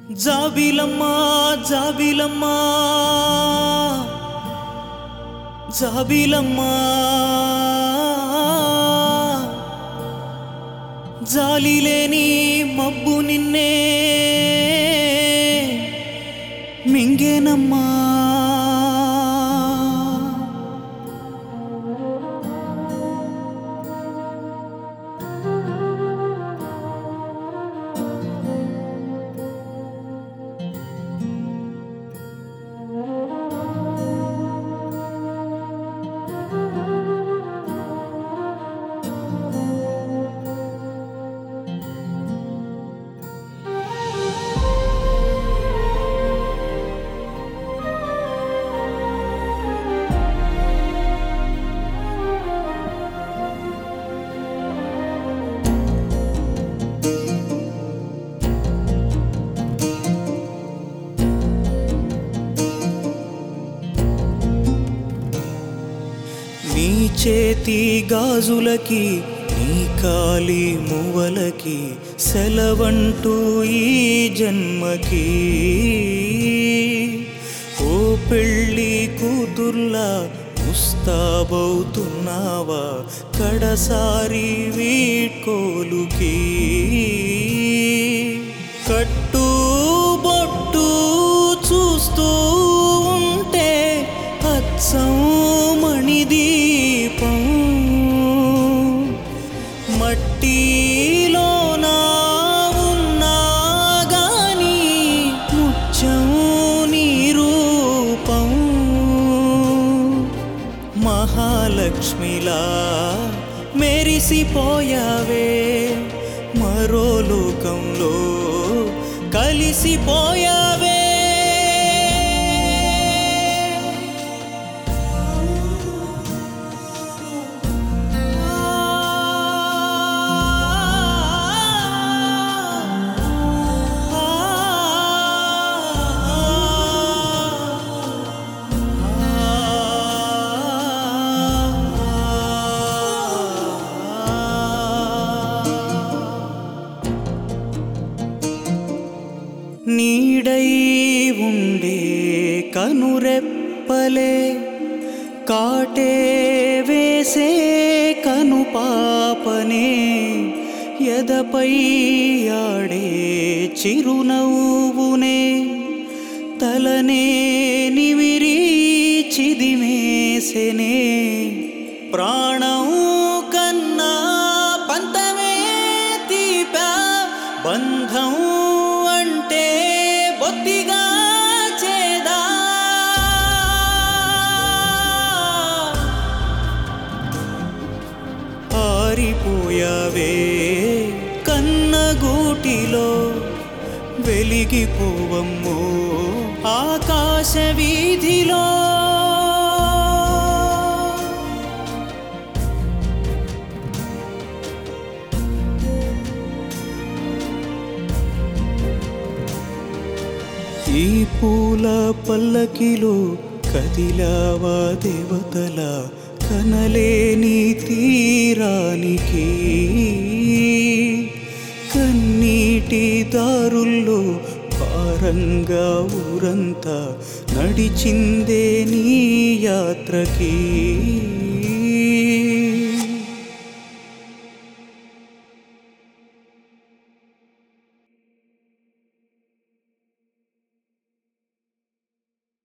జాబిలమ్మా జాబిలమ్మా జాబిలమ్మా జాలి లేని మబ్బు నిన్నే మింగేనమ్మా నీ చేతి గాజులకి నీ కాలి మువ్వలకి సెలవంటూ ఈ జన్మకి ఓ పెళ్ళి కూతుర్లా ముస్తాబవుతున్నావా కడసారి వీడ్కోలుకి కట్టు బొట్టు చూస్తూ ఉంటే అచ్చం మణిదీపం మట్టిలోనా ఉన్నా గాని ముత్యం నీ రూపం మహాలక్ష్మిలా మెరిసిపోయావే మరో లోకంలో కలిసిపోయావే నీడై ఉండే కనురెప్పలే కాటే వేసే కను పాపనే ఎదపై ఆడే చిరునవ్వునే తలనే నివిరి చిదిమేసెనే ప్రాణం కన్నా పంతమే తీపా బంధం అంటే బొత్తిగా చేదా ఆరిపోయావే కన్నగూటిలో వెలిగిపోవమ్మో ఆకాశ వీధిలో ఈ పూల పల్లకిలో కదిలావా దేవతల కనలేని తీరానికి కన్నీటి దారుల్లో భారంగా ఊరంతా నడిచిందే నీ యాత్రకి